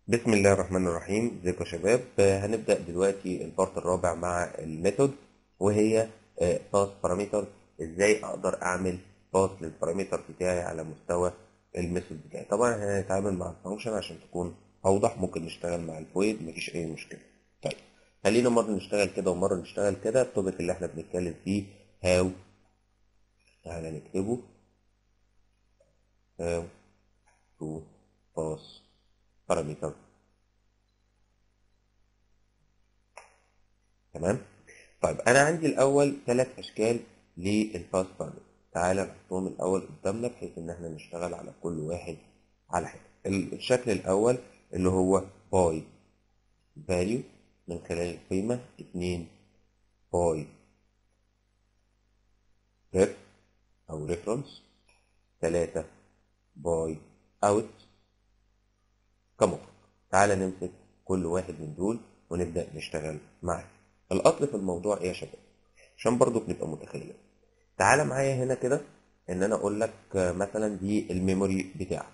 بسم الله الرحمن الرحيم ازيكم يا شباب آه، هنبدأ دلوقتي البارت الرابع مع الميثود وهي باس بارامتر ازاي اقدر اعمل باس للبارامتر بتاعي على مستوى الميثود بتاعي طبعا احنا هنتعامل مع الفانكشن عشان تكون اوضح ممكن نشتغل مع الفويد مفيش اي مشكلة طيب خلينا مرة نشتغل كده ومرة نشتغل كده التوبيك اللي احنا بنتكلم فيه هاو تعالى نكتبه هاو تو باس بارامتر تمام طيب انا عندي الاول ثلاث اشكال للباس بارامتر تعالى نحطهم الاول قدامنا بحيث ان احنا نشتغل على كل واحد على حاجه الشكل الاول اللي هو باي فاليو من خلال القيمه 2 باي ريف او ريفرنس 3 باي اوت كمخرج تعالى نمسك كل واحد من دول ونبدأ نشتغل معاه الأصل في الموضوع إيه يا شباب عشان برضو بنبقى متخيلين تعالى معايا هنا كده إن أنا أقول لك مثلا دي الميموري بتاعك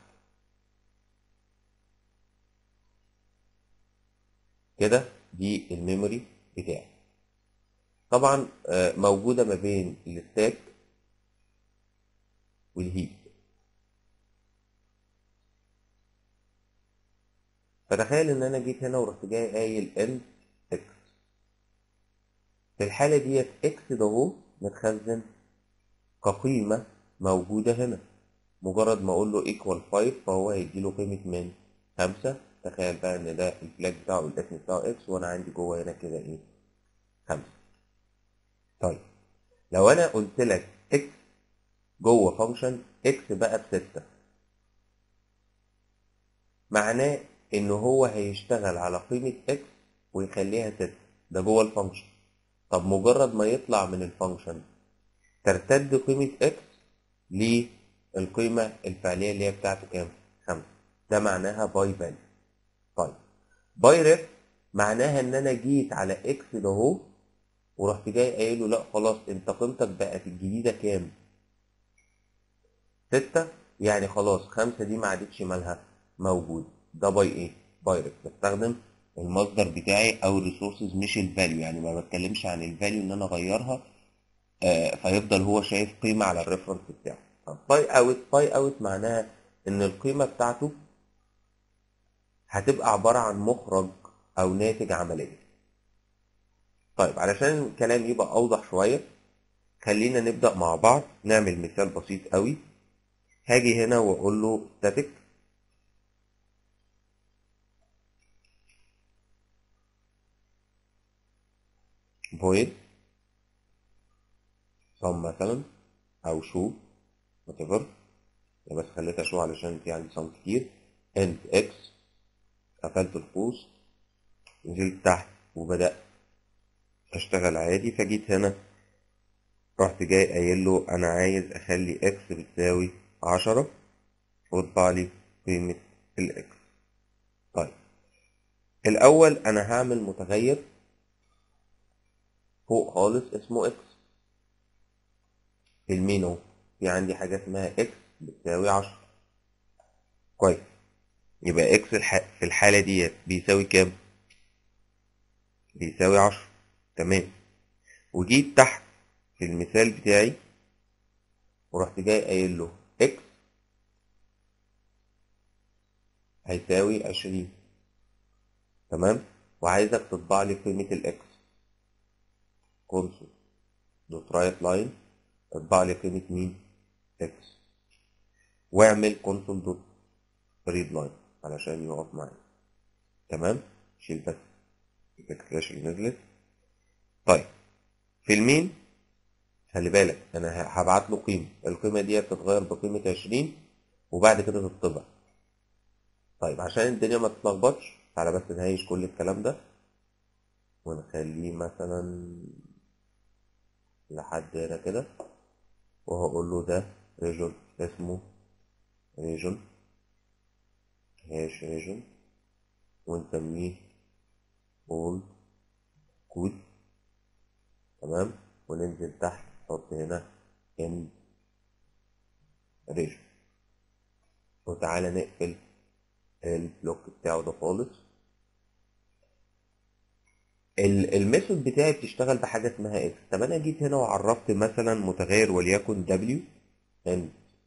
كده دي الميموري بتاعي طبعا موجودة ما بين الستاك والهيب فتخيل ان انا جيت هنا ورحت جاي قايل ان اكس في الحالة ديت اكس ده اهو متخزن كقيمة موجودة هنا مجرد ما اقول له ايكوال 5 فهو هيدي له قيمة من 5 تخيل بقى ان ده الفلاج بتاعه الاسم بتاعه اكس وانا عندي جوه هنا كده ايه 5 طيب لو انا قلت لك اكس جوه فانكشن اكس بقى بستة معناه ان هو هيشتغل على قيمة اكس ويخليها ستة ده جوه الفانكشن طب مجرد ما يطلع من الفانكشن ترتد قيمة اكس للقيمة الفعلية اللي هي بتاعته كام؟ خمسة ده معناها باي فاليو طيب باي ريف معناها ان انا جيت على اكس ده اهو ورحت جاي قايل له لا خلاص انت قيمتك بقت الجديدة كام؟ ستة يعني خلاص خمسة دي ما عادتش مالها موجودة ده باي ايه؟ باي ريف بستخدم المصدر بتاعي او الريسورسز مش الفاليو يعني ما بتكلمش عن الفاليو ان انا اغيرها آه فيفضل هو شايف قيمة على الريفرنس بتاعه طب باي اوت باي اوت معناها ان القيمة بتاعته هتبقى عبارة عن مخرج او ناتج عملية طيب علشان الكلام يبقى اوضح شوية خلينا نبدأ مع بعض نعمل مثال بسيط قوي هاجي هنا واقول له static void sum مثلا او شو whatever بس خليتها شو علشان في عندي sum كتير end x قفلت القوس نزلت تحت وبدأت اشتغل عادي فجيت هنا رحت جاي قايل له انا عايز اخلي x بتساوي عشرة واطبع لي قيمة الاكس طيب الاول انا هعمل متغير فوق خالص اسمه اكس في المين اهو في عندي حاجة اسمها اكس بتساوي عشرة كويس يبقى اكس في الحالة ديت بيساوي كام؟ بيساوي عشرة تمام وجيت تحت في المثال بتاعي ورحت جاي قايل له اكس هيساوي عشرين تمام وعايزك تطبع لي قيمة الاكس كونسول دوت رايت لاين اطبع لي قيمة مين؟ اكس واعمل كونسول دوت ريد لاين علشان يقف معايا تمام؟ شيل بس الباك اللي نزلت طيب في المين خلي بالك انا هبعت له قيمة القيمة دي بتتغير بقيمة عشرين وبعد كده تطبع طيب عشان الدنيا ما تتلخبطش تعالى بس نهيش كل الكلام ده ونخليه مثلا لحد هنا كده وهقول له ده ريجون اسمه ريجون هاش ريجون ونسميه all كود تمام وننزل تحت نحط هنا end ريجون وتعالى نقفل البلوك بتاعه ده خالص ال- الميثود بتاعي بتشتغل بحاجه اسمها اكس طب انا جيت هنا وعرفت مثلا متغير وليكن w and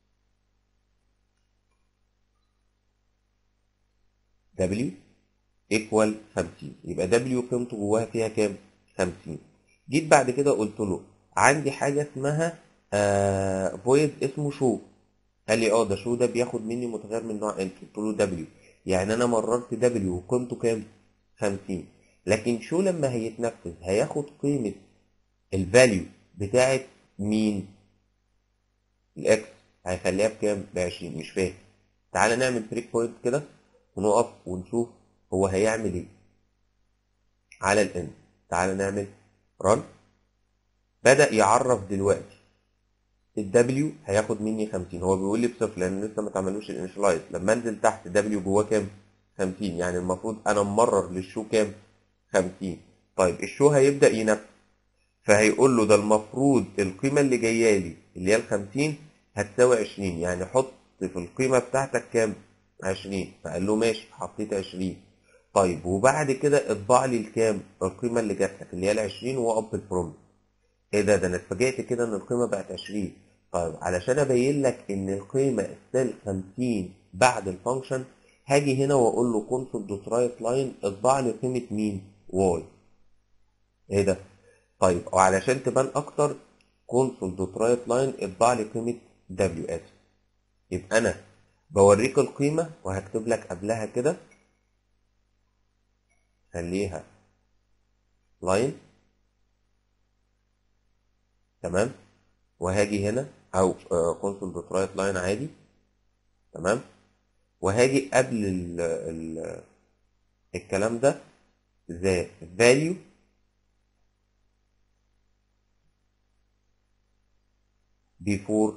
w equal 50 يبقى w قيمته جواها فيها كام 50 جيت بعد كده قلت له عندي حاجه اسمها آه void اسمه show قال لي اه ده شو ده بياخد مني متغير من نوع انت قلت له دبليو يعني انا مررت دبليو وقيمته كام 50 لكن شو لما هيتنفذ هياخد قيمه الفاليو بتاعت مين الاكس هيخليها بكام ب 20 مش فاهم تعالى نعمل بريك بوينت كده ونقف ونشوف هو هيعمل ايه على الان تعالى نعمل رن بدأ يعرف دلوقتي الدبليو هياخد مني 50 هو بيقول لي بصفر لان لسه ما اتعملوش الانشلايز لما انزل تحت دبليو جواه كام 50 يعني المفروض انا ممرر للشو كام 50 طيب الشو هيبدا ينفذ فهيقول له ده المفروض القيمه اللي جايه لي اللي هي ال 50 هتساوي 20 يعني حط في القيمه بتاعتك كام 20 فقال له ماشي حطيت 20 طيب وبعد كده اطبع لي الكام القيمه اللي جات لك اللي هي ال 20 واب البرومت ايه ده ده انا اتفاجئت كده ان القيمه بقت 20 طيب علشان ابين لك ان القيمه ستيل 50 بعد الفانكشن هاجي هنا واقول له كونسول دوت رايت لاين اطبع لي قيمه مين واي ايه ده طيب وعلشان تبان اكتر كونسول دوت رايت لاين اطبع لي قيمه دبليو اس يبقى انا بوريك القيمه وهكتب لك قبلها كده خليها لاين تمام وهاجي هنا او كونسول دوت رايت لاين عادي تمام وهاجي قبل ال ال الكلام ده the value before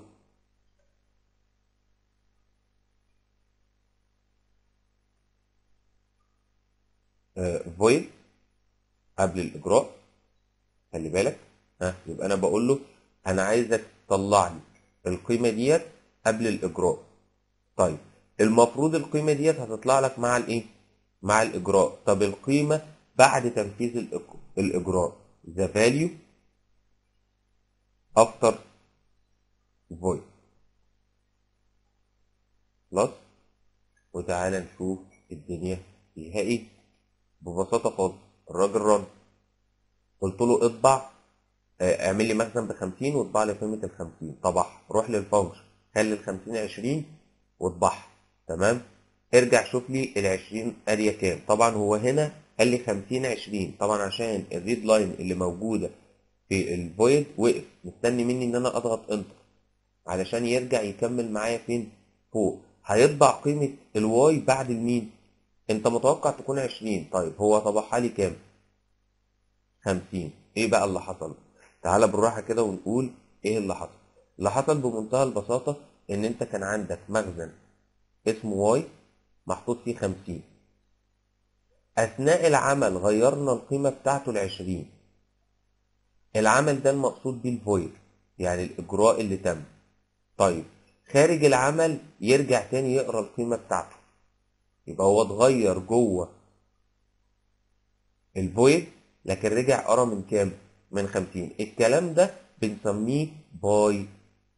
uh, void قبل الإجراء خلي بالك ها يبقى أنا بقول له أنا عايزك تطلع لي القيمة ديت قبل الإجراء طيب المفروض القيمة ديت هتطلع لك مع الإيه؟ مع الإجراء طب القيمة بعد تنفيذ الإج- الإجراء the value after void خلاص وتعالى نشوف الدنيا فيها ايه ببساطة خالص الراجل رن قلت له اطبع آه، اعمل لي مخزن ب 50 واطبع لي قيمة ال 50 طبعها روح للفانكشن خلي ال 50 20 واطبعها تمام ارجع شوف لي ال 20 اريا كام طبعا هو هنا قال لي 50 20 طبعا عشان الريد لاين اللي موجودة في الفويد وقف مستني مني ان انا اضغط انتر علشان يرجع يكمل معايا فين فوق هيطبع قيمة الواي بعد المين انت متوقع تكون 20 طيب هو طبعها لي كام 50 ايه بقى اللي حصل تعالى بالراحة كده ونقول ايه اللي حصل اللي حصل بمنتهى البساطة ان انت كان عندك مخزن اسمه واي محطوط فيه 50 اثناء العمل غيرنا القيمة بتاعته ل 20 العمل ده المقصود بيه الفويد يعني الاجراء اللي تم طيب خارج العمل يرجع تاني يقرا القيمة بتاعته يبقى هو اتغير جوه الفويد لكن رجع قرا من كام؟ من 50 الكلام ده بنسميه باي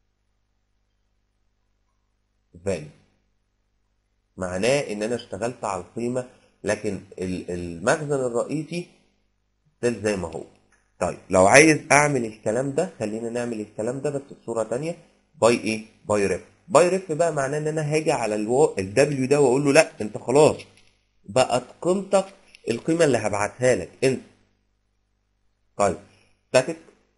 فاليو معناه ان انا اشتغلت على القيمة لكن ال- المخزن الرئيسي ستيل زي ما هو طيب لو عايز اعمل الكلام ده خلينا نعمل الكلام ده بس بصورة تانية باي ايه باي ريف باي ريف بقى معناه ان انا هاجي على الو... الدبليو ده واقول له لا انت خلاص بقت قيمتك القيمة اللي هبعتها لك انت طيب static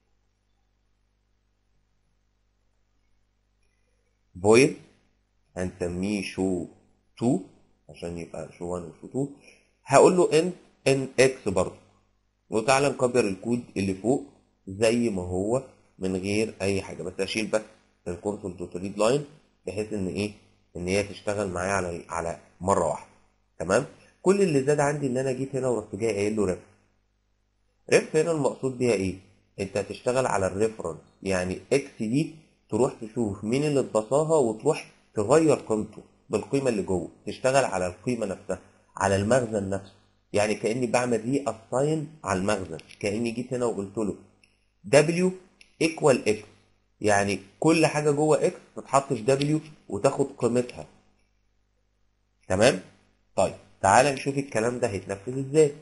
void هنسميه شو 2 عشان يبقى شو 1 وشو 2 هقول له ان ان اكس برضه وتعالى نكبر الكود اللي فوق زي ما هو من غير اي حاجه بس اشيل بس الكونسول دوت ريد لاين بحيث ان ايه ان هي تشتغل معايا على على مره واحده تمام كل اللي زاد عندي ان انا جيت هنا ورحت جاي قايل له ريف ريف هنا المقصود بيها ايه انت هتشتغل على الريفرنس يعني اكس دي تروح تشوف مين اللي اتبصاها وتروح تغير قيمته بالقيمه اللي جوه تشتغل على القيمه نفسها على المخزن نفسه يعني كاني بعمل ري اساين على المخزن كاني جيت هنا وقلت له w equal x يعني كل حاجه جوه x تتحط في w وتاخد قيمتها تمام طيب تعال نشوف الكلام ده هيتنفذ ازاي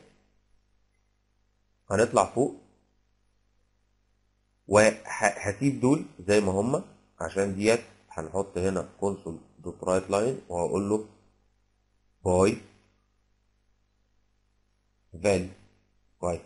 هنطلع فوق وهسيب دول زي ما هما عشان ديت هنحط هنا كونسول دوت رايت لاين وهقول له باي فاليو كويس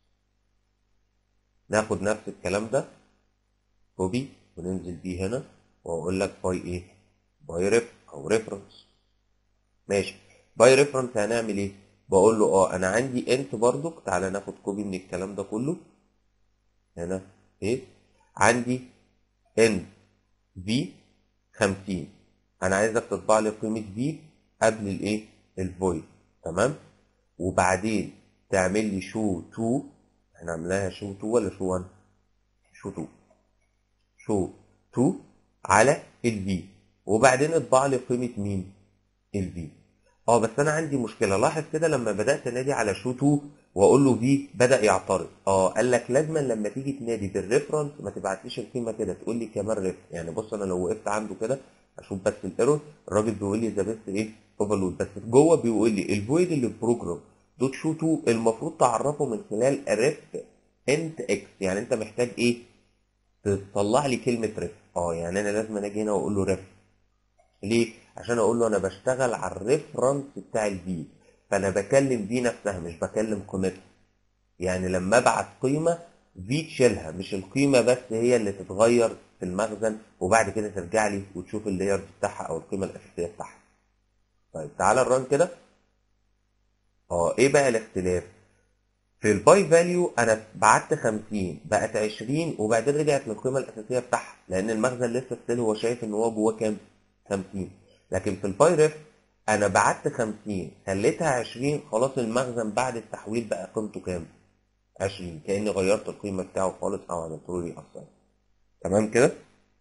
ناخد نفس الكلام ده كوبي وننزل بيه هنا واقول لك باي ايه باي ريف او ريفرنس ماشي باي ريفرنس هنعمل ايه بقول له اه انا عندي انت برضك تعالى ناخد كوبي من الكلام ده كله هنا ايه عندي ان في 50 انا عايزك تطبع لي قيمه في قبل الايه الفويد تمام وبعدين تعمل لي شو 2 احنا عملناها شو 2 ولا شو 1 شو 2 شو 2 على الفي وبعدين اطبع لي قيمه مين الفي اه بس انا عندي مشكله لاحظ كده لما بدات انادي على شو 2 واقول له في بدا يعترض اه قال لك لازما لما تيجي تنادي بالريفرنس ما تبعتليش القيمه كده تقول لي كمان ريف يعني بص انا لو وقفت عنده كده اشوف بس الايرور الراجل بيقول لي ذا بيست ايه اوفرلود بس جوه بيقول لي الفويد اللي في بروجرام دوت شو 2 المفروض تعرفه من خلال ريف انت اكس يعني انت محتاج ايه تطلع لي كلمه ريف اه يعني انا لازم اجي هنا واقول له ريف ليه عشان اقول له انا بشتغل على الريفرنس بتاع الفي فانا بكلم في نفسها مش بكلم قيمتها يعني لما ابعت قيمه في تشيلها مش القيمه بس هي اللي تتغير في المخزن وبعد كده ترجع لي وتشوف اللاير بتاعها او القيمه الاساسيه بتاعها طيب تعالى الران كده اه ايه بقى الاختلاف في الباي فاليو انا بعت 50 بقت 20 وبعدين رجعت للقيمه الاساسيه بتاعها لان المخزن لسه ستيل هو شايف ان هو جواه كام 50 لكن في الباي ريف انا بعت 50 خليتها 20 خلاص المخزن بعد التحويل بقى قيمته كام 20 كاني غيرت القيمه بتاعه خالص او عملت له ري اصلا تمام كده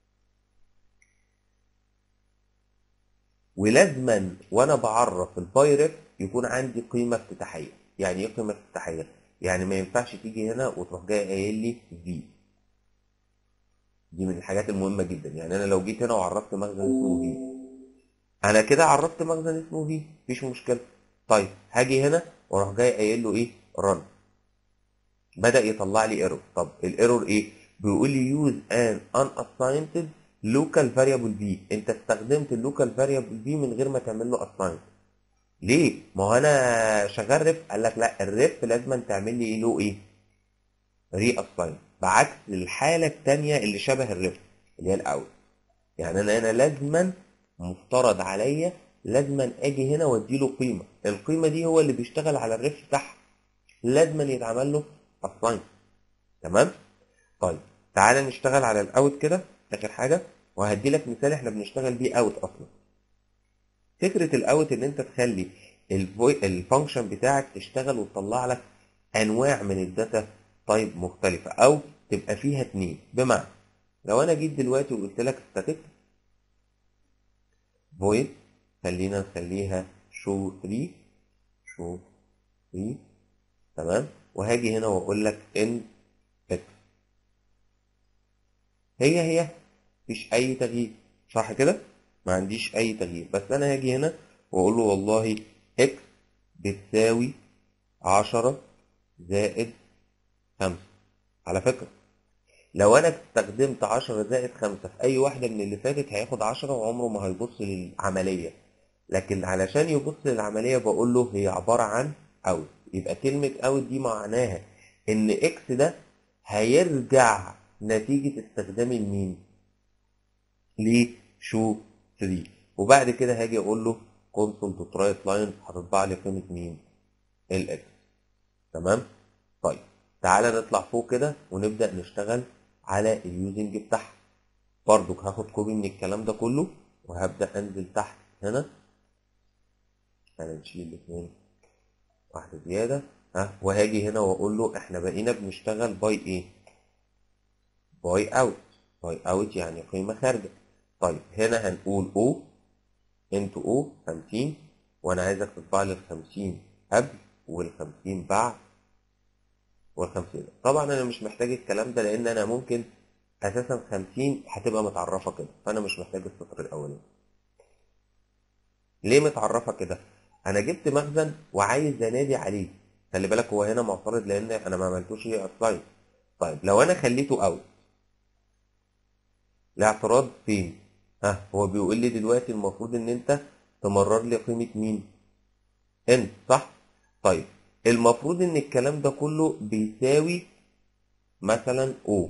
ولازما وانا بعرف الباي ريف يكون عندي قيمه افتتاحيه يعني ايه قيمه افتتاحيه يعني ما ينفعش تيجي هنا وتروح جاي قايل لي في دي من الحاجات المهمه جدا يعني انا لو جيت هنا وعرفت مخزن اسمه في انا كده عرفت مخزن اسمه في مفيش مشكله طيب هاجي هنا واروح جاي قايل له ايه رن بدا يطلع لي ايرور طب الايرور ايه بيقول لي يوز ان unassigned local variable v انت استخدمت اللوكال فاريبل في من غير ما تعمل له assign ليه ما هو انا شغال ريف قال لك لا الريف لازم تعمل لي له ايه ري اساين بعكس الحاله الثانيه اللي شبه الريف اللي هي الاول يعني انا هنا لازما مفترض عليا لازما اجي هنا وادي له قيمه القيمه دي هو اللي بيشتغل على الريف بتاعها لازما يتعمل له اساين تمام طيب تعالى نشتغل على الاوت كده اخر حاجه وهدي لك مثال احنا بنشتغل بيه اوت اصلا فكره الاوت ان انت تخلي الفانكشن بتاعك تشتغل وتطلع لك انواع من الداتا تايب مختلفه او تبقى فيها اتنين بمعنى لو انا جيت دلوقتي وقلت لك static void خلينا نخليها show 3 show 3 تمام وهاجي هنا واقول لك ان x هي هي مفيش اي تغيير صح كده ما عنديش اي تغيير بس انا هاجي هنا واقول له والله x بتساوي 10 زائد 5 على فكره لو انا استخدمت 10 زائد 5 في اي واحده من اللي فاتت هياخد 10 وعمره ما هيبص للعمليه لكن علشان يبص للعمليه بقول له هي عباره عن اوت يبقى كلمه اوت دي معناها ان اكس ده هيرجع نتيجه استخدامي لمين لشو 3 وبعد كده هاجي اقول له كونسول دوت رايت لاين هتطبع لي قيمه مين الاكس تمام طيب تعالى نطلع فوق كده ونبدا نشتغل على اليوزنج بتاعها برضك هاخد كوبي من الكلام ده كله وهبدا انزل تحت هنا انا نشيل الاثنين واحده زياده ها وهاجي هنا واقول له احنا بقينا بنشتغل باي ايه باي اوت باي اوت يعني قيمه خارجه طيب هنا هنقول او انتو او 50 وانا عايزك تطبع لي ال 50 قبل وال 50 بعد وال 50 طبعا انا مش محتاج الكلام ده لان انا ممكن اساسا 50 هتبقى متعرفه كده فانا مش محتاج السطر الاولاني ليه متعرفه كده انا جبت مخزن وعايز انادي عليه خلي بالك هو هنا معترض لان انا ما عملتوش اسلايد طيب لو انا خليته اوت الاعتراض فين ها هو بيقول لي دلوقتي المفروض ان انت تمرر لي قيمه مين انت صح طيب المفروض ان الكلام ده كله بيساوي مثلا او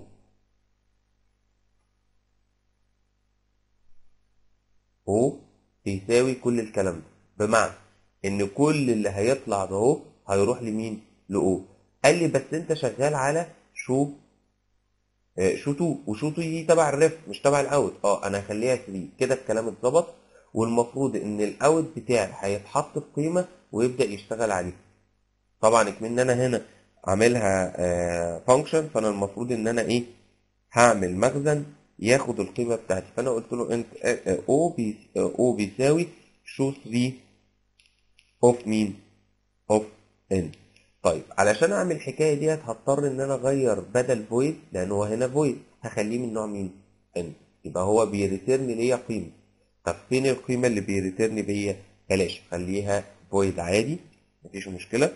او بيساوي كل الكلام ده بمعنى ان كل اللي هيطلع ده اهو هيروح لمين لاو قال لي بس انت شغال على شو آه، شو 2 وشو 2 دي تبع الريف مش تبع الاوت اه انا هخليها 3 كده الكلام اتظبط والمفروض ان الاوت بتاعي هيتحط في قيمه ويبدا يشتغل عليها طبعا اكمن انا هنا عاملها فانكشن فانا المفروض ان انا ايه هعمل مخزن ياخد القيمه بتاعتي فانا قلت له انت او بي او بيساوي شو 3 اوف مين اوف ان طيب علشان اعمل الحكايه ديت هضطر ان انا اغير بدل فويد لان هو هنا فويد هخليه من نوع مين ان يبقى هو بيريتيرن ليا قيمه طب فين القيمه اللي بيريتيرن بيا بلاش خليها فويد عادي مفيش مشكله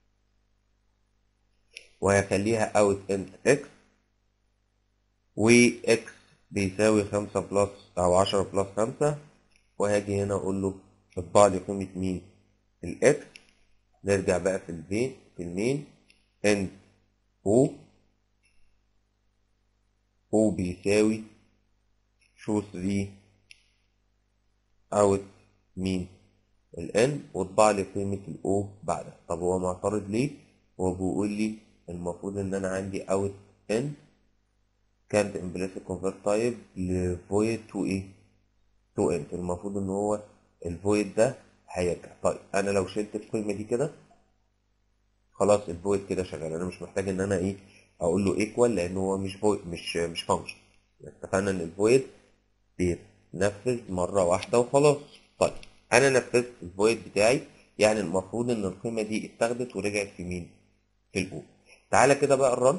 وهخليها اوت انت اكس واكس بيساوي خمسة بلس او عشرة بلس خمسة وهاجي هنا اقول له اطبع لي قيمة مين الاكس نرجع بقى في البين في المين ان او او بيساوي شو 3 اوت مين الان واطبع لي قيمة الاو بعدها طب هو معترض ليه هو بيقول لي المفروض ان انا عندي اوت ان كانت امبليسيت كونفرت تايب لفويد تو ايه تو انت المفروض ان هو الفويد ده هيرجع طيب انا لو شلت القيمه دي كده خلاص الفويد كده شغال انا مش محتاج ان انا ايه اقول له ايكوال لان هو مش فويد مش مش فانكشن اتفقنا ان الفويد بيتنفذ مره واحده وخلاص طيب انا نفذت الفويد بتاعي يعني المفروض ان القيمه دي اتاخدت ورجعت في مين في الاو تعالى كده بقى الرن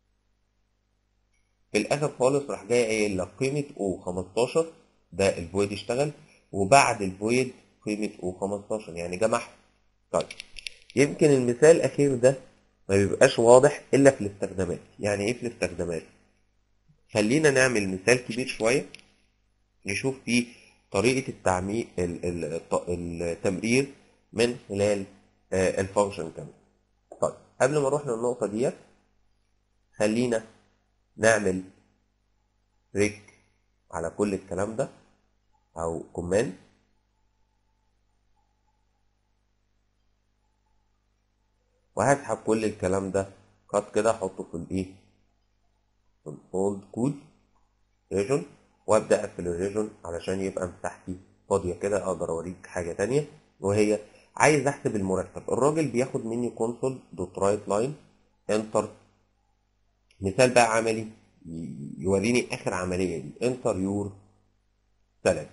في الاخر خالص راح جاي قايل لك قيمه او 15 ده الفويد اشتغل وبعد الفويد قيمه او 15 يعني جمعها طيب يمكن المثال الاخير ده ما بيبقاش واضح الا في الاستخدامات يعني ايه في الاستخدامات خلينا نعمل مثال كبير شويه نشوف فيه طريقه التعميق ال- ال- الط- التمرير من خلال آه، الفانكشن كمان طيب قبل ما نروح للنقطه ديت خلينا نعمل ريك على كل الكلام ده او كومنت وهسحب كل الكلام ده كات كده احطه في الايه في الاولد كود ريجون وابدا اقفل الريجون علشان يبقى مساحتي فاضيه كده اقدر اوريك حاجه تانية وهي عايز احسب المرتب الراجل بياخد مني كونسول دوت رايت لاين انتر مثال بقى عملي ي- يوريني اخر عمليه دي انتر يور سالري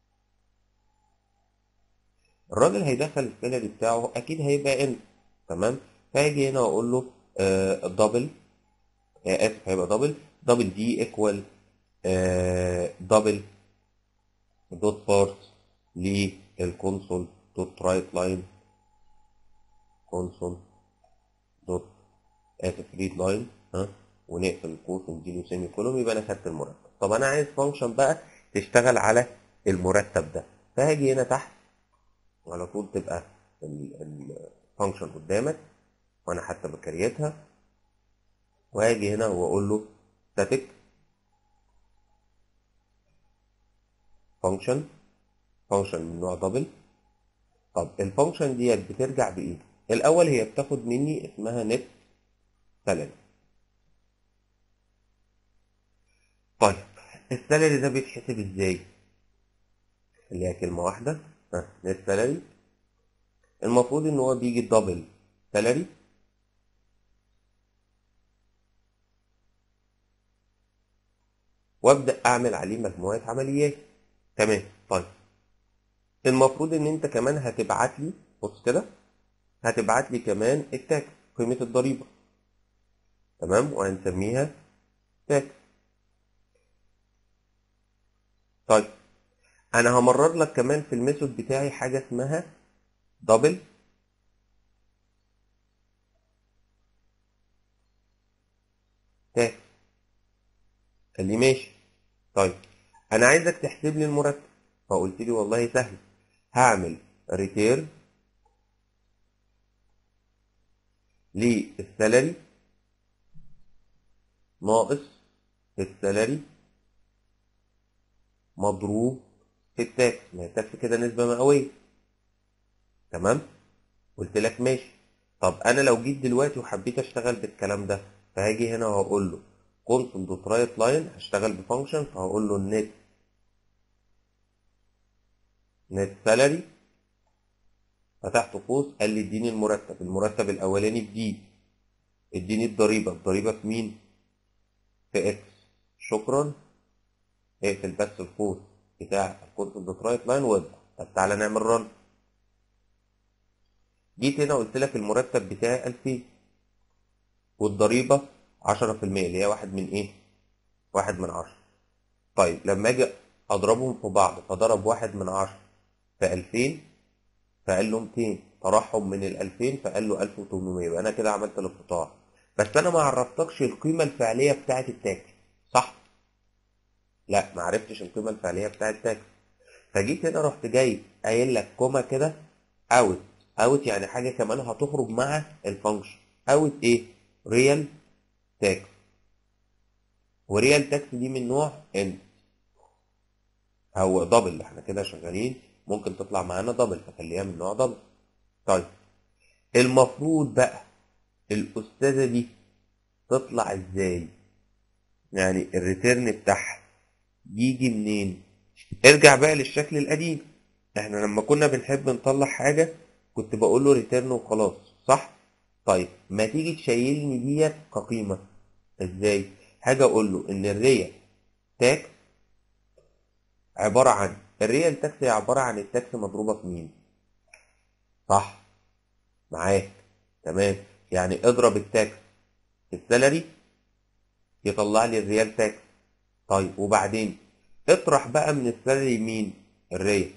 الراجل هيدخل السالري بتاعه اكيد هيبقى ان تمام فهاجي هنا واقول له دبل اسف هيبقى دبل دبل دي ايكوال دبل دوت بارت للكونسول دوت رايت لاين كونسول دوت اسف ريد لاين ها ونقفل القوس ونديله سيمي كولوم يبقى انا خدت المرتب طب انا عايز فانكشن بقى تشتغل على المرتب ده فهاجي هنا تحت وعلى طول تبقى الفانكشن قدامك وانا حتى بكريتها وهاجي هنا واقول له static function function من نوع دبل طب الفانكشن ديت بترجع بايه الاول هي بتاخد مني اسمها نت سالري طيب السالري ده بيتحسب ازاي اللي هي كلمه واحده ها نت سالري المفروض ان هو بيجي دبل سالري وابدا اعمل عليه مجموعه عمليات تمام طيب المفروض ان انت كمان هتبعت لي بص كده هتبعت لي كمان التاكس قيمة الضريبة تمام وهنسميها تاكس طيب انا همرر لك كمان في الميثود بتاعي حاجة اسمها دبل تاكس قال لي ماشي طيب انا عايزك تحسب لي المرتب فقلت لي والله سهل هعمل ريتيرن للسالري ناقص السالري مضروب في التاكس ما هي التاكس كده نسبة مئوية تمام قلت لك ماشي طب انا لو جيت دلوقتي وحبيت اشتغل بالكلام ده فهاجي هنا وهقول له كونسول دوت رايت لاين هشتغل بفانكشن فهقول له النت نت سالري فتحت قوس قال لي اديني المرتب المرتب الاولاني بدي اديني الضريبه الضريبه في مين في اكس شكرا اقفل بس القوس بتاع الكونسول دوت رايت لاين وابدا طب تعالى نعمل رن جيت هنا قلت لك المرتب بتاعي 2000 والضريبه 10% اللي هي واحد من ايه واحد من عشرة طيب لما اجي اضربهم في بعض فضرب واحد من عشرة في 2000 فقال له 200 طرحهم من ال 2000 فقال له 1800 يبقى انا كده عملت الانقطاع بس انا ما عرفتكش القيمه الفعليه بتاعه التاكس صح لا ما عرفتش القيمه الفعليه بتاعه التاكس فجيت هنا رحت جاي قايل لك كوما كده اوت اوت يعني حاجه كمان هتخرج مع الفانكشن اوت ايه ريال تاكس وريال تاكس دي من نوع انت هو دبل احنا كده شغالين ممكن تطلع معانا دبل فخليها من نوع دبل طيب المفروض بقى الاستاذه دي تطلع ازاي يعني الريتيرن بتاعها يجي منين ارجع بقى للشكل القديم احنا لما كنا بنحب نطلع حاجه كنت بقول له ريتيرن وخلاص صح طيب ما تيجي تشيلني ديت كقيمه ازاي حاجه اقول له ان الريال تاكس عباره عن الريال تاكس هي عباره عن التاكس مضروبه في مين صح معاك تمام يعني اضرب التاكس في السالري يطلع لي الريال تاكس طيب وبعدين اطرح بقى من السالري مين الريال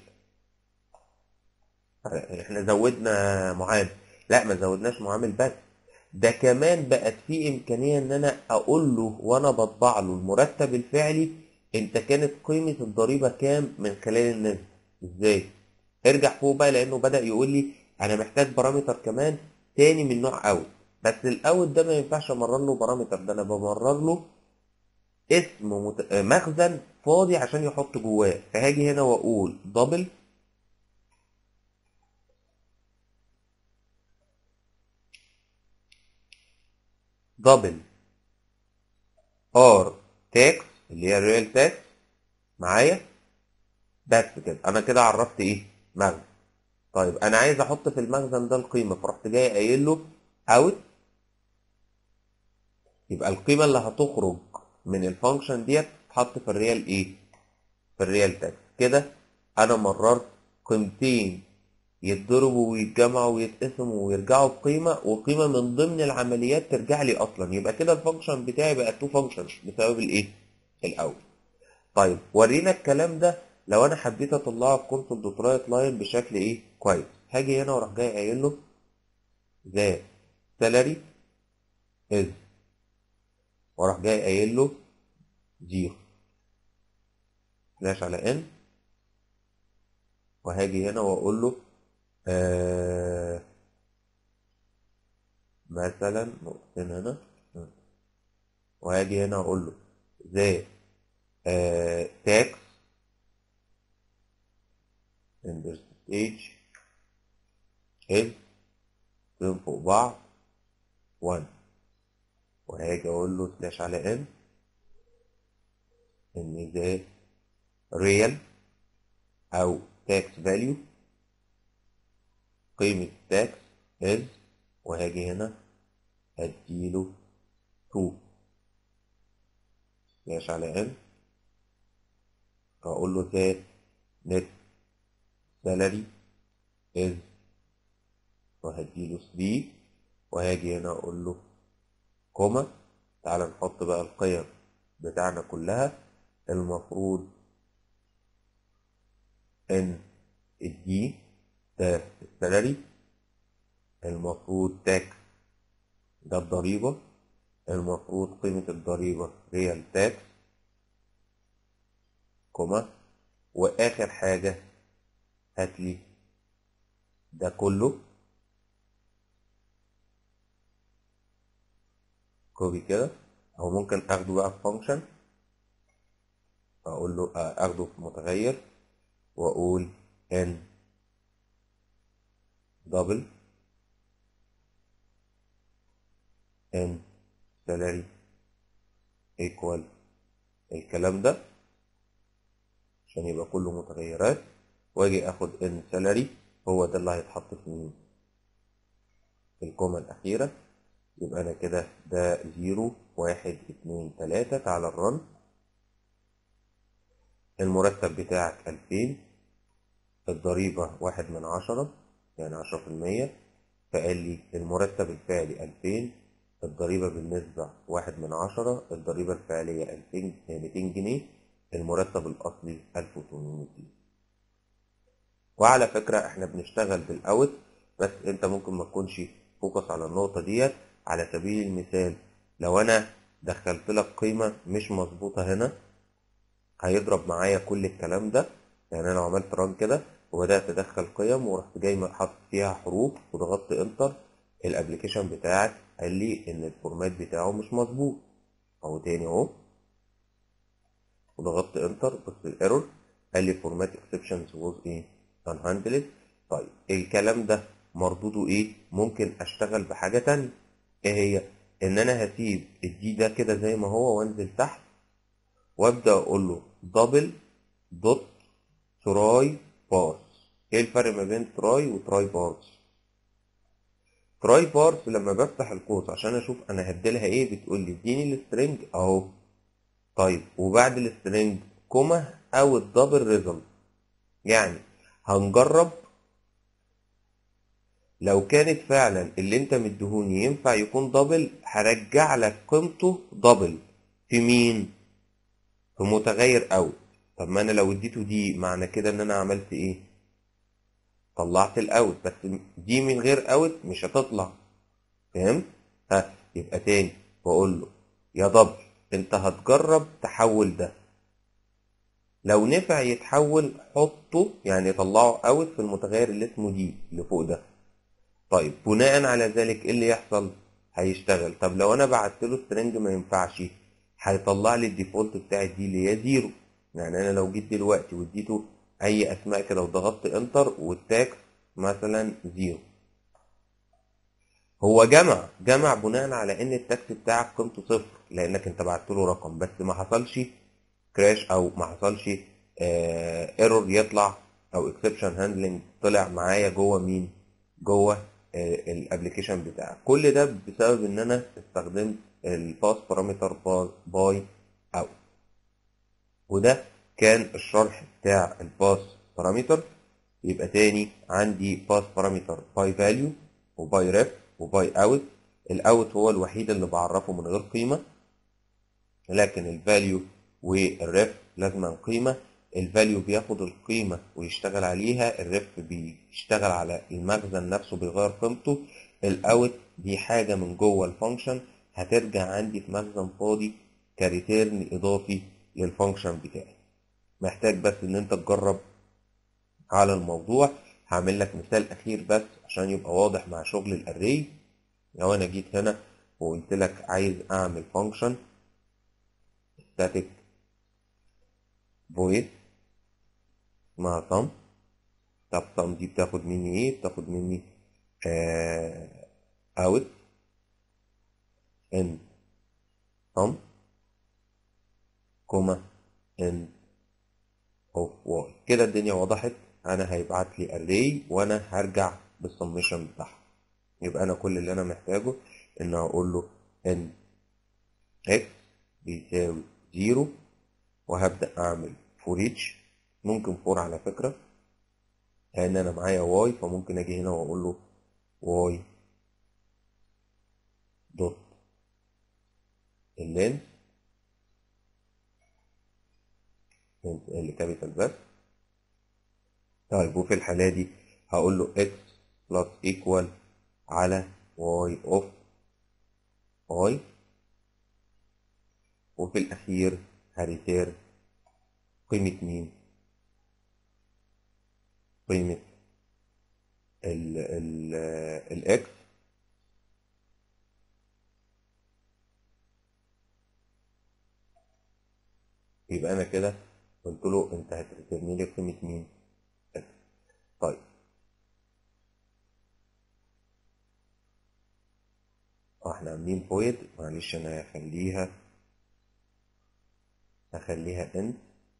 احنا زودنا معامل لا ما زودناش معامل بس ده كمان بقت في امكانيه ان انا اقول له وانا بطبع له المرتب الفعلي انت كانت قيمه الضريبه كام من خلال النسبه ازاي ارجع فوق بقى لانه بدا يقول لي انا محتاج بارامتر كمان تاني من نوع اوت بس الاوت ده ما ينفعش امرر له بارامتر ده انا بمرر له اسم مت... مخزن فاضي عشان يحط جواه فهاجي هنا واقول دبل دبل ار تاكس اللي هي الريال تاكس معايا بس كده انا كده عرفت ايه مخزن طيب انا عايز احط في المخزن ده القيمه فرحت جاي قايل له اوت يبقى القيمه اللي هتخرج من الفانكشن ديت تتحط في الريال ايه في الريال تاكس كده انا مررت قيمتين يتضربوا ويتجمعوا ويتقسموا ويرجعوا بقيمة وقيمة من ضمن العمليات ترجع لي أصلا يبقى كده الفانكشن بتاعي بقى تو فانكشن بسبب الإيه؟ الأول. طيب ورينا الكلام ده لو أنا حبيت أطلعه في كونسول دوت رايت لاين بشكل إيه؟ كويس. هاجي هنا وأروح جاي قايل له ذا سالري إز وأروح جاي قايل له زيرو سلاش على إن وهاجي هنا وأقول له آه مثلا نقطتين هنا وهاجي هنا اقول له ذا آه تاكس in the stage is اتنين فوق بعض 1 وهاجي اقول له سلاش على ان ان ذا real او tax value قيمة تاكس is وهاجي هنا اديله 2 سلاش على ان اقول له ذات نت salary is وهديله 3 وهاجي هنا اقول له كوما تعال نحط بقى القيم بتاعنا كلها المفروض ان الدي ده السالري المفروض تاكس ده الضريبة المفروض قيمة الضريبة ريال تاكس كوما وآخر حاجة هاتلي ده كله كوبي كده أو ممكن أخده بقى في فانكشن أقول له أخده في متغير وأقول ان دبل ان salary equal الكلام ده عشان يبقى كله متغيرات واجي اخد ان salary هو ده اللي هيتحط في مين في الكومة الأخيرة يبقى أنا كده ده زيرو واحد اتنين تلاتة تعالى الرن المرتب بتاعك ألفين الضريبة واحد من عشرة يعني عشرة في المية فقال لي المرتب الفعلي ألفين الضريبة بالنسبة واحد من عشرة الضريبة الفعلية ألفين ميتين جنيه المرتب الأصلي ألف وتمنمية جنيه وعلى فكرة احنا بنشتغل بالأوت بس انت ممكن ما تكونش فوكس على النقطة ديت على سبيل المثال لو انا دخلت لك قيمة مش مظبوطة هنا هيضرب معايا كل الكلام ده يعني انا لو عملت ران كده وبدات ادخل قيم ورحت جاي حاطط فيها حروف وضغطت انتر الابلكيشن بتاعك قال لي ان الفورمات بتاعه مش مظبوط اهو تاني اهو وضغطت انتر بص الايرور قال لي فورمات اكسبشنز ووز ايه unhandled طيب الكلام ده مردوده ايه ممكن اشتغل بحاجه تانية ايه هي ان انا هسيب الدي ده كده زي ما هو وانزل تحت وابدا اقول له دبل دوت تراي بارس ايه الفرق ما بين تراي وتراي بارس تراي بارس لما بفتح القوس عشان اشوف انا هديلها ايه بتقول لي اديني السترنج اهو طيب وبعد السترنج كوما او الدبل ريزلت يعني هنجرب لو كانت فعلا اللي انت مديهوني ينفع يكون دبل هرجع لك قيمته دبل في مين في متغير اوت طب ما انا لو اديته دي معنى كده ان انا عملت ايه طلعت الاوت بس دي من غير اوت مش هتطلع فهمت ها يبقى تاني بقول له يا دبل انت هتجرب تحول ده لو نفع يتحول حطه يعني طلعه اوت في المتغير اللي اسمه دي اللي فوق ده طيب بناء على ذلك ايه اللي يحصل هيشتغل طب لو انا بعت له سترنج ما ينفعش هيطلع لي الديفولت بتاعت دي اللي هي زيرو يعني انا لو جيت دلوقتي واديته اي اسماء كده وضغطت انتر والتاكس مثلا زيرو هو جمع جمع بناء على ان التاكس بتاعك قيمته صفر لانك انت بعت له رقم بس ما حصلش كراش او ما حصلش ايرور يطلع او اكسبشن هاندلنج طلع معايا جوه مين جوه الابلكيشن بتاعك كل ده بسبب ان انا استخدمت الباس بارامتر باي اوت وده كان الشرح بتاع الباس بارامتر يبقى تاني عندي باس بارامتر باي فاليو وباي ريف وباي اوت الاوت هو الوحيد اللي بعرفه من غير قيمه لكن الفاليو والريف لازما قيمه الفاليو بياخد القيمة ويشتغل عليها الريف بيشتغل على المخزن نفسه بيغير قيمته الاوت دي حاجة من جوه الفانكشن هترجع عندي في مخزن فاضي كريتيرن اضافي للفانكشن بتاعي محتاج بس ان انت تجرب على الموضوع هعمل لك مثال اخير بس عشان يبقى واضح مع شغل الاري لو انا جيت هنا وقلت لك عايز اعمل فانكشن static void اسمها sum طب sum دي بتاخد مني ايه بتاخد مني آه out end sum كوما end of y كده الدنيا وضحت انا هيبعت لي array وانا هرجع بالسمشن بتاعها يبقى انا كل اللي انا محتاجه ان اقول له ان x بيساوي زيرو وهبدأ اعمل فور each ممكن فور على فكرة لان انا معايا واي فممكن اجي هنا واقول له واي دوت اللينس اللي كابيتال بس طيب وفي الحالة دي هقول له x plus equal على y of y وفي الأخير هريتير قيمة مين؟ قيمة ال ال ال x يبقى أنا كده قلت له أنت هتريتيرني لي قيمة مين؟ x طيب اه احنا عاملين بويد معلش انا هخليها هخليها ان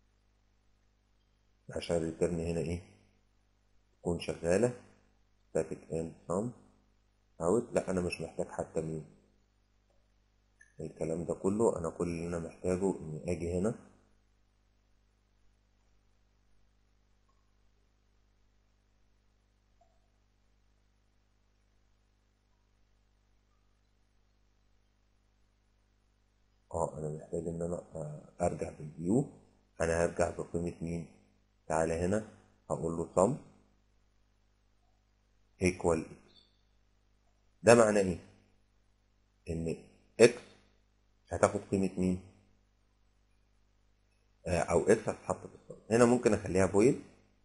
عشان الريتيرن هنا ايه تكون شغالة static ان sum out لا انا مش محتاج حتى مين الكلام ده كله انا كل اللي انا محتاجه اني اجي هنا اه انا محتاج ان انا ارجع بالفيو انا هرجع بقيمة مين تعالى هنا هقول له sum equal x ده معناه ايه ان x هتاخد قيمة مين آه او x هتتحط في الصم هنا ممكن اخليها بويل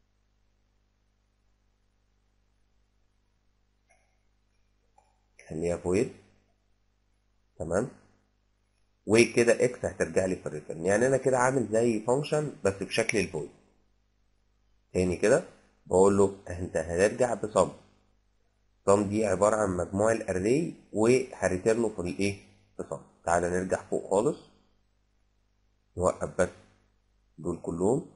خليها بويل تمام وكده اكس هترجع لي في الريتيرن يعني انا كده عامل زي فانكشن بس بشكل الفويد تاني كده بقول له انت هترجع بصم صم دي عباره عن مجموع الاري وهريتيرنه في الايه في صم تعالى نرجع فوق خالص نوقف بس دول كلهم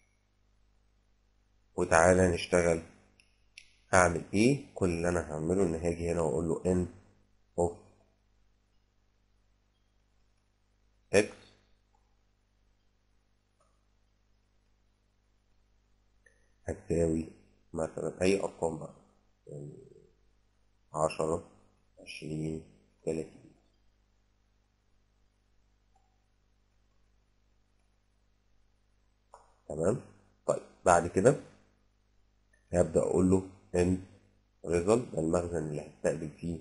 وتعالى نشتغل هعمل ايه كل اللي انا هعمله ان هاجي هنا واقول له ان اوف x هتساوي مثلا أي أرقام بقى يعني عشرة عشرين تلاتين تمام طيب بعد كده هبدأ أقول له ان result ده المخزن اللي هستقبل فيه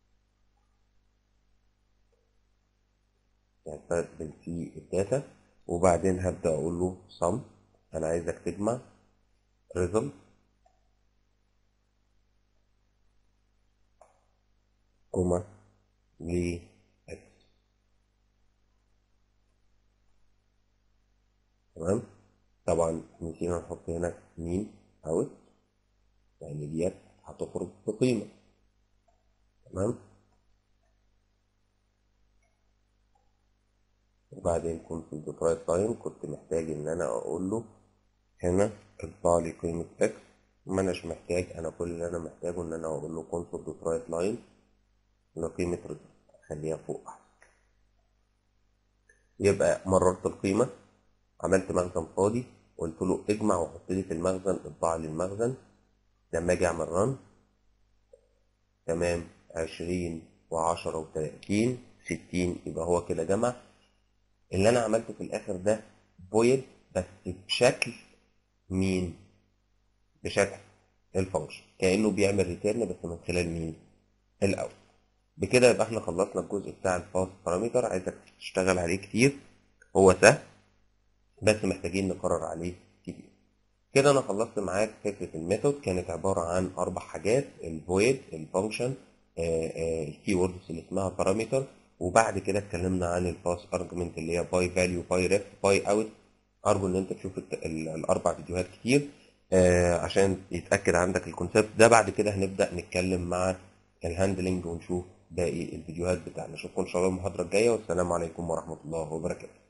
هستقبل فيه الداتا وبعدين هبدأ أقول له sum أنا عايزك تجمع result كوما ل x تمام طبعا نسينا نحط هنا مين اوت يعني ديت هتخرج بقيمة تمام وبعدين كنت في الديترايت لاين كنت محتاج ان انا اقول له هنا اطبع لي قيمة اكس ما اناش محتاج انا كل اللي انا محتاجه ان انا اقول له كونسول ديترايت لاين لقيمة ريزلت خليها فوق احسن يبقى مررت القيمة عملت مخزن فاضي قلت له اجمع وحط لي في المخزن اطبع لي المخزن لما اجي اعمل رن تمام عشرين وعشرة وتلاتين ستين يبقى هو كده جمع اللي انا عملته في الاخر ده فويد بس بشكل مين بشكل الفانكشن كانه بيعمل ريتيرن بس من خلال مين الاول بكده يبقى احنا خلصنا الجزء بتاع الفاست بارامتر عايزك تشتغل عليه كتير هو سهل بس محتاجين نكرر عليه كتير كده انا خلصت معاك فكره الميثود كانت عباره عن اربع حاجات الفويد الفانكشن الكي ووردز اللي اسمها بارامتر وبعد كده اتكلمنا عن الباس ارجمنت اللي هي باي فاليو باي ريف باي اوت ارجو ان انت تشوف الت- ال- الاربع فيديوهات كتير آه، عشان يتاكد عندك الكونسيبت ده بعد كده هنبدا نتكلم مع الهاندلنج ونشوف باقي الفيديوهات بتاعنا اشوفكم ان شاء الله المحاضره الجايه والسلام عليكم ورحمه الله وبركاته